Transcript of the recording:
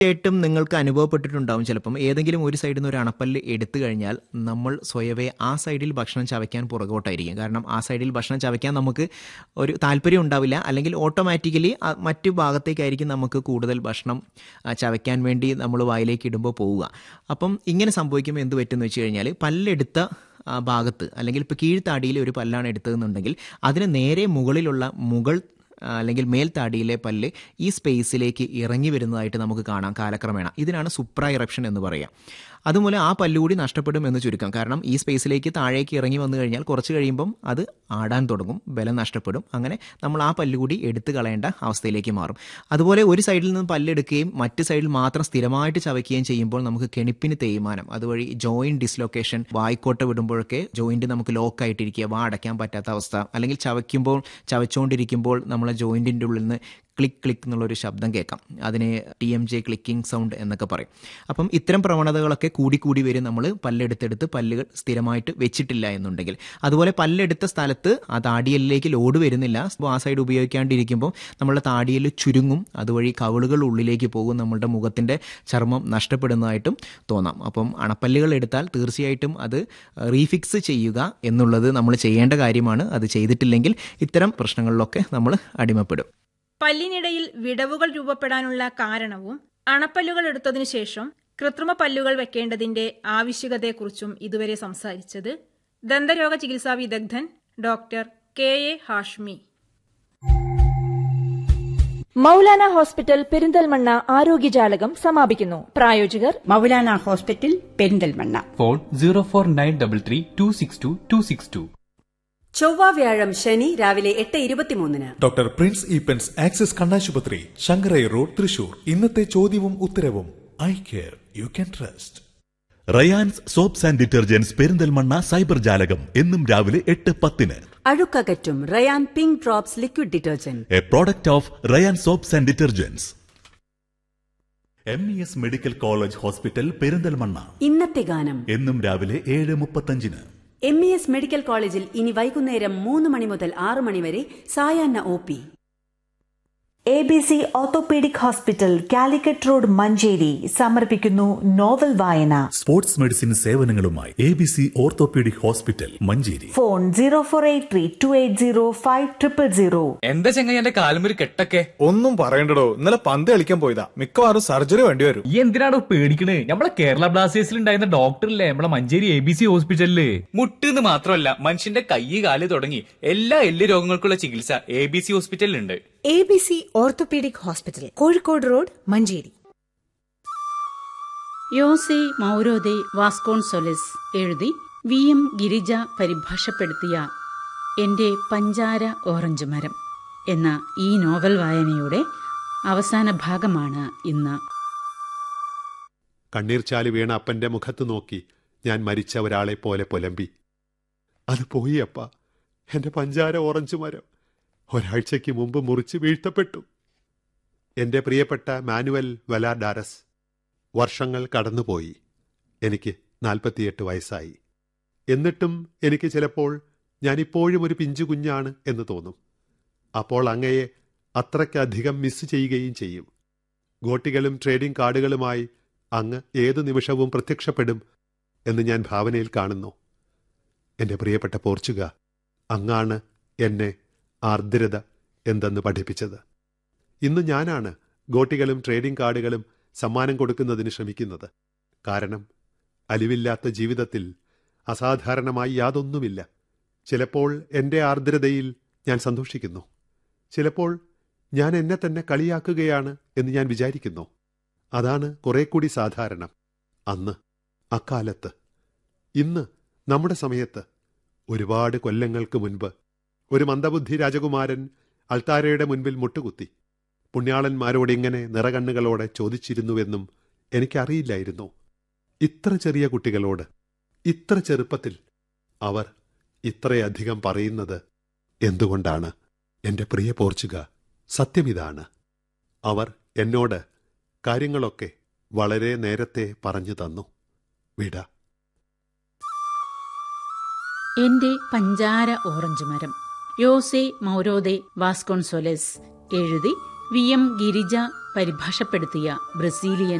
തീർച്ചയായിട്ടും നിങ്ങൾക്ക് അനുഭവപ്പെട്ടിട്ടുണ്ടാവും ചിലപ്പം ഏതെങ്കിലും ഒരു സൈഡിൽ നിന്ന് ഒരു അണപ്പല്ല് എടുത്തു കഴിഞ്ഞാൽ നമ്മൾ സ്വയവേ ആ സൈഡിൽ ഭക്ഷണം ചവയ്ക്കാൻ പുറകോട്ടായിരിക്കും കാരണം ആ സൈഡിൽ ഭക്ഷണം ചവയ്ക്കാൻ നമുക്ക് ഒരു താല്പര്യം ഉണ്ടാവില്ല അല്ലെങ്കിൽ ഓട്ടോമാറ്റിക്കലി മറ്റു ഭാഗത്തേക്കായിരിക്കും നമുക്ക് കൂടുതൽ ഭക്ഷണം ആ, ചവയ്ക്കാൻ വേണ്ടി നമ്മൾ വായിലേക്ക് ഇടുമ്പോൾ പോവുക അപ്പം ഇങ്ങനെ സംഭവിക്കുമ്പോൾ എന്ത് പറ്റുമെന്ന് വെച്ച് കഴിഞ്ഞാൽ പല്ലെടുത്ത ആ ഭാഗത്ത് അല്ലെങ്കിൽ ഇപ്പോൾ കീഴ്ത്താടിയിൽ ഒരു പല്ലാണ് എടുത്തതെന്നുണ്ടെങ്കിൽ അതിന് നേരെ മുകളിലുള്ള മുകൾ ആ, അല്ലെങ്കിൽ മേൽത്താടിയിലെ പല്ല് ഈ സ്പേസിലേക്ക് ഇറങ്ങി വരുന്നതായിട്ട് നമുക്ക് കാണാം കാലക്രമേണ ഇതിനാണ് സുപ്ര ഇറപ്ഷൻ എന്ന് പറയുക അതുപോലെ ആ പല്ലുകൂടി നഷ്ടപ്പെടും എന്ന് ചുരുക്കം കാരണം ഈ സ്പേസിലേക്ക് താഴേക്ക് ഇറങ്ങി വന്നു കഴിഞ്ഞാൽ കുറച്ച് കഴിയുമ്പം അത് ആടാൻ തുടങ്ങും ബലം നഷ്ടപ്പെടും അങ്ങനെ നമ്മൾ ആ പല്ലുകൂടി എടുത്തു കളയേണ്ട അവസ്ഥയിലേക്ക് മാറും അതുപോലെ ഒരു സൈഡിൽ നിന്ന് പല്ലെടുക്കുകയും മറ്റ് സൈഡിൽ മാത്രം സ്ഥിരമായിട്ട് ചവയ്ക്കുകയും ചെയ്യുമ്പോൾ നമുക്ക് കെണിപ്പിന് തേയ്മാനം അതുവഴി ജോയിന്റ് ഡിസ്ലൊക്കേഷൻ വായിക്കോട്ട വിടുമ്പോഴൊക്കെ ജോയിന്റ് നമുക്ക് ലോക്ക് ആയിട്ടിരിക്കുക വാ അടയ്ക്കാൻ പറ്റാത്ത അവസ്ഥ അല്ലെങ്കിൽ ചവയ്ക്കുമ്പോൾ ചവച്ചുകൊണ്ടിരിക്കുമ്പോൾ നമ്മളെ ജോയിന്റിൻ്റെ ഉള്ളിൽ നിന്ന് ക്ലിക്ക് ക്ലിക്ക് എന്നുള്ളൊരു ശബ്ദം കേൾക്കാം അതിനെ T M J clicking sound എന്നൊക്കെ പറയും അപ്പം ഇത്തരം പ്രവണതകളൊക്കെ കൂടിക്കൂടി വരും നമ്മൾ പല്ലെടുത്തെടുത്ത് പല്ലുകൾ സ്ഥിരമായിട്ട് വെച്ചിട്ടില്ല എന്നുണ്ടെങ്കിൽ അതുപോലെ പല്ലെടുത്ത സ്ഥലത്ത് ആ താടിയലിലേക്ക് ലോഡ് വരുന്നില്ല അപ്പോൾ ആ സൈഡ് ഉപയോഗിക്കാണ്ടിരിക്കുമ്പോൾ നമ്മുടെ താടിയിൽ ചുരുങ്ങും അതുവഴി കവിളുകൾ ഉള്ളിലേക്ക് പോകും നമ്മളുടെ മുഖത്തിൻ്റെ ചർമ്മം നഷ്ടപ്പെടുന്നതായിട്ടും തോന്നാം അപ്പം അണപ്പല്ലുകൾ എടുത്താൽ തീർച്ചയായിട്ടും അത് റീഫിക്സ് ചെയ്യുക എന്നുള്ളത് നമ്മൾ ചെയ്യേണ്ട കാര്യമാണ് അത് ചെയ്തിട്ടില്ലെങ്കിൽ ഇത്തരം പ്രശ്നങ്ങളിലൊക്കെ നമ്മൾ അടിമപ്പെടും പല്ലിനിടയിൽ വിടവുകൾ രൂപപ്പെടാനുള്ള കാരണവും അണപ്പല്ലുകൾ എടുത്തതിനു ശേഷം കൃത്രിമ പല്ലുകൾ വെക്കേണ്ടതിന്റെ ആവശ്യകതയെക്കുറിച്ചും ഇതുവരെ സംസാരിച്ചത് ദന്തരോഗ ചികിത്സാ വിദഗ്ധൻ doctor K A Hashmi Moulana hospital Perinthalmanna ആരോഗ്യജാലകം സമാപിക്കുന്നു പ്രായോജകർ Moulana hospital Perinthalmanna phone zero four nine double three two six two two six two ചൊവ്വ വ്യാഴം ശനി രാവിലെ എട്ട് ഇരുപത്തിമൂന്നിന് ഡോക്ടർ പ്രിൻസ് ഈപ്പൻസ് ആക്സിസ് കണ്ണാശുപത്രി ശങ്കരൈ റോഡ് തൃശൂർ ഇന്നത്തെ ചോദ്യവും ഉത്തരവും I care you can trust Rayan's soaps and detergents Perinthalmanna cyber ജാലകം എന്നും രാവിലെ എട്ട് പത്തിന് അഴുക്കകറ്റും Rayan pink drops liquid detergent a product of Rayan soaps and detergents M E S medical college hospital Perinthalmanna ഇന്നത്തെ ഗാനം എന്നും രാവിലെ ഏഴ് മുപ്പത്തഞ്ചിന് എം ഇ എസ് മെഡിക്കൽ കോളേജിൽ ഇനി വൈകുന്നേരം മൂന്ന് മണി മുതൽ ആറ് മണി വരെ സായാഹ്ന O P A B C orthopaedic hospital Calicut road Manjeri സമർപ്പിക്കുന്നു നോവൽ വായന സ്പോർട്സ് മെഡിസിൻ സേവനങ്ങളുമായി A B C orthopaedic hospital Manjeri phone zero four eight three two eight zero five triple zero എന്താ ചെങ്ങ എന്റെ കാലുമൊരു കെട്ടൊക്കെ ഒന്നും പറയണ്ടടോ ഇന്നലെ പന്ത് കളിക്കാൻ പോയതാ മിക്കവാറും സർജറി വേണ്ടി വരും ഈ എന്തിനാണോ പേടിക്കണേ നമ്മളെ കേരള ബ്ലാസ്റ്റേഴ്സിൽ ഉണ്ടായിരുന്ന ഡോക്ടറില്ലേ നമ്മളെ മഞ്ചേരി എ ബി സി ഹോസ്പിറ്റലില് മുട്ടെന്ന് മാത്രമല്ല മനുഷ്യന്റെ കൈ കാല് തുടങ്ങി എല്ലാ എല്ല് രോഗങ്ങൾക്കുള്ള ചികിത്സ എ ബി സി ഹോസ്പിറ്റലിലുണ്ട് A B C orthopaedic hospital Kozhikode road Manjeri Jose Mauro de Vasconcelos എഴുതി വി എം ഗിരിജ പരിഭാഷപ്പെടുത്തിയ എന്റെ പഞ്ചാര ഓറഞ്ച് മരം എന്ന ഈ നോവൽ വായനയുടെ അവസാന ഭാഗമാണ് ഇന്ന് കണ്ണീർ ചാലി വീണ അപ്പന്റെ മുഖത്ത് നോക്കി ഞാൻ മരിച്ച ഒരാളെ പോലെ പുലമ്പി അത് പോയി അപ്പ എന്റെ പഞ്ചാര ഓറഞ്ച് മരം ഒരാഴ്ചയ്ക്ക് മുമ്പ് മുറിച്ച് വീഴ്ത്തപ്പെട്ടു എന്റെ പ്രിയപ്പെട്ട മാനുവൽ വലാഡാരസ് വർഷങ്ങൾ കടന്നുപോയി എനിക്ക് നാൽപ്പത്തിയെട്ട് വയസ്സായി എന്നിട്ടും എനിക്ക് ചിലപ്പോൾ ഞാനിപ്പോഴും ഒരു പിഞ്ചു കുഞ്ഞാണ് എന്ന് തോന്നും അപ്പോൾ അങ്ങയെ അത്രയ്ക്കധികം മിസ് ചെയ്യുകയും ചെയ്യും ഗോട്ടികളും ട്രേഡിംഗ് കാർഡുകളുമായി അങ്ങ് ഏതു നിമിഷവും പ്രത്യക്ഷപ്പെടും എന്ന് ഞാൻ ഭാവനയിൽ കാണുന്നു എന്റെ പ്രിയപ്പെട്ട പോർച്ചുഗ അങ്ങാണ് എന്നെ ആർദ്രത എന്തെന്ന് പഠിപ്പിച്ചത് ഇന്ന് ഞാനാണ് ഗോട്ടികളും ട്രേഡിംഗ് കാർഡുകളും സമ്മാനം കൊടുക്കുന്നതിന് ശ്രമിക്കുന്നത് കാരണം അലിവില്ലാത്ത ജീവിതത്തിൽ അസാധാരണമായി യാതൊന്നുമില്ല ചിലപ്പോൾ എൻ്റെ ആർദ്രതയിൽ ഞാൻ സന്തോഷിക്കുന്നു ചിലപ്പോൾ ഞാൻ എന്നെ തന്നെ കളിയാക്കുകയാണ് എന്ന് ഞാൻ വിചാരിക്കുന്നു അതാണ് കുറെ കൂടി സാധാരണം അന്ന് അക്കാലത്ത് ഇന്ന് നമ്മുടെ സമയത്ത് ഒരുപാട് കൊല്ലങ്ങൾക്ക് മുൻപ് ഒരു മന്ദബുദ്ധി രാജകുമാരൻ അൾത്താരയുടെ മുൻപിൽ മുട്ടുകുത്തി പുണ്യാളന്മാരോട് ഇങ്ങനെ നിറകണ്ണുകളോടെ ചോദിച്ചിരുന്നുവെന്നും എനിക്കറിയില്ലായിരുന്നു ഇത്ര ചെറിയ കുട്ടികളോട് ഇത്ര ചെറുപ്പത്തിൽ അവർ ഇത്രയധികം പറയുന്നത് എന്തുകൊണ്ടാണ് എന്റെ പ്രിയ പോർച്ചുഗ സത്യമിതാണ് അവർ എന്നോട് കാര്യങ്ങളൊക്കെ വളരെ നേരത്തെ പറഞ്ഞു തന്നു വിട എന്റെ പഞ്ചാര ഓറഞ്ച് മരം യോസെ മൗരോദെ വാസ്കോൺസൊലസ് എഴുതി വി എം ഗിരിജ പരിഭാഷപ്പെടുത്തിയ ബ്രസീലിയൻ